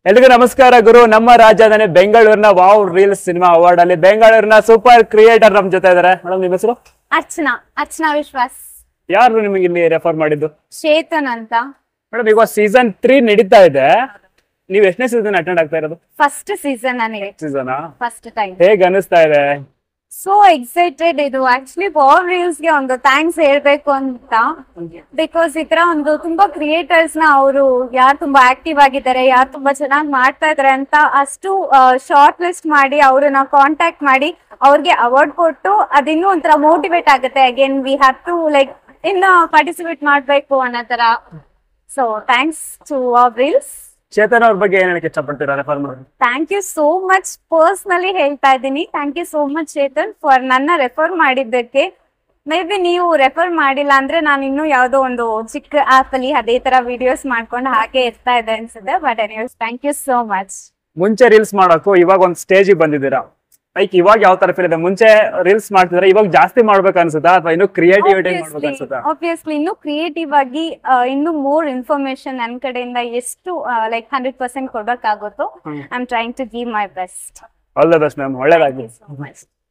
ಎಲ್ರಿಗೂ ನಮಸ್ಕಾರ ಗುರು ನಮ್ಮ ರಾಜಧಾನಿ ಬೆಂಗಳೂರಿನ ವಾವ್ ರೀಲ್ಸ್ ಸಿನಿಮಾ ಅವಾರ್ಡ್ ಅಲ್ಲಿ ಬೆಂಗಳೂರಿನ ಸೂಪರ್ ಕ್ರಿಯೇಟರ್ ನಮ್ ಜೊತೆ ಇದಾರೆ ಮೇಡಮ್ ನಿಮ್ಮ ಹೆಸರು ಅರ್ಚನಾ ಅರ್ಚನಾ ವಿಶ್ವಾಸ್ ಯಾರು ನಿಮಗೆ ಇಲ್ಲಿ ರೆಫರ್ ಮಾಡಿದ್ದು ಚೇತನ್ ಅಂತ ಮೇಡಮ್ ಈಗ ಸೀಸನ್ ತ್ರೀ ನಡೀತಾ ಇದೆ ನೀವು ಎಷ್ಟನೇ ಸೀಸನ್ ಅಟೆಂಡ್ ಆಗ್ತಾ ಇರೋದು ಫಸ್ಟ್ ಸೀಸನ್ ನನಗೆ ಸೀಸನ್ ಫಸ್ಟ್ ಟೈಮ್ ಹೇಗ್ ಅನಿಸ್ತಾ ಇದೆ ಸೋ ಎಕ್ಸೈಟೆಡ್ ಇದು ಆಕ್ಚುಲಿ ಬಾಲ್ ರೀಲ್ಸ್ ಗೆ ಒಂದು ಥ್ಯಾಂಕ್ಸ್ ಹೇಳ್ಬೇಕು ಅಂತ ಬಿಕಾಸ್ ಈ ತರ ಒಂದು ತುಂಬಾ ಕ್ರಿಯೇಟರ್ಸ್ ನ ಅವರು ಯಾರು ತುಂಬಾ ಆಕ್ಟಿವ್ ಆಗಿದ್ದಾರೆ ಯಾರು ತುಂಬಾ ಚೆನ್ನಾಗಿ ಮಾಡ್ತಾ ಇದಾರೆ ಅಂತ ಅಷ್ಟು ಶಾರ್ಟ್ ಲಿಸ್ಟ್ ಮಾಡಿ ಅವ್ರನ್ನ ಕಾಂಟ್ಯಾಕ್ಟ್ ಮಾಡಿ ಅವ್ರಿಗೆ ಅವಾರ್ಡ್ ಕೊಟ್ಟು ಅದಿನ್ನೂ ಒಂಥರ ಮೋಟಿವೇಟ್ ಆಗುತ್ತೆ again we have to like ಇನ್ನ ಪಾರ್ಟಿಸಿಪೇಟ್ ಮಾಡ್ಬೇಕು ಅನ್ನೋ ತರ so thanks to reels Chetan ಅವ್ರ ಬಗ್ಗೆ ಏನ್ ಹೇಳಕ್ ಇಷ್ಟಪಡ್ತೀರಾ ರೆಫರ್ ಮಾಡಿ thank you so much personally ಹೇಳ್ತಾ ಇದ್ದೀನಿ thank you so much Chetan for ನನ್ನ ರೆಫರ್ ಮಾಡಿದ್ದಕ್ಕೆ ಮೇ ಬಿ ನೀವು ರೆಫರ್ ಮಾಡಿಲ್ಲ ಅಂದ್ರೆ ನಾನು ಇನ್ನೂ ಯಾವುದೋ ಒಂದು ಚಿಕ್ಕ ಆಪ್ ಅಲ್ಲಿ ಅದೇ ತರ ವಿಡಿಯೋಸ್ ಮಾಡ್ಕೊಂಡು ಹಾಗೆ ಇರ್ತಾ ಇದೆ ಅನ್ಸುತ್ತೆ but anyways thank you so much ಮುಂಚೆ ರೀಲ್ಸ್ ಮಾಡೋಕ್ಕೂ ಇವಾಗ ಒಂದ್ ಸ್ಟೇಜ್ ಬಂದಿದ್ದೀರಾ ಲೈಕ್ ಇವಾಗ ಯಾವ ತರ ಫೀಲ್ ಇದೆ ಮುಂಚೆ ರೀಲ್ಸ್ ಮಾಡ್ತಿದ್ರೆ ಇವಾಗ ಜಾಸ್ತಿ ಮಾಡ್ಬೇಕು ಅನ್ಸುತ್ತಾ ಅಥವಾ ಇನ್ನು ಕ್ರಿಯೇಟಿವಿಟಿ ಮಾಡ್ಬೇಕು ಅನ್ಸುತ್ತಾ ಆಬ್ವಿಯಸ್ಲಿ ಇನ್ನು ಕ್ರಿಯೇಟಿವ್ ಆಗಿ ಆ, ಇನ್ನು ಮೋರ್ ಇನ್ಫಾರ್ಮೇಶನ್ ನನ್ನ ಕಡೆಯಿಂದ ಎಷ್ಟು ಲೈಕ್ ಹಂಡ್ರೆಡ್ ಪರ್ಸೆಂಟ್ ಕೊಡ್ಬೇಕಾಗುತ್ತೋ hmm. I am trying to give my best all the best ma'am ಒಳ್ಳೇದಾಗಿ ಸೊ ಮಚ್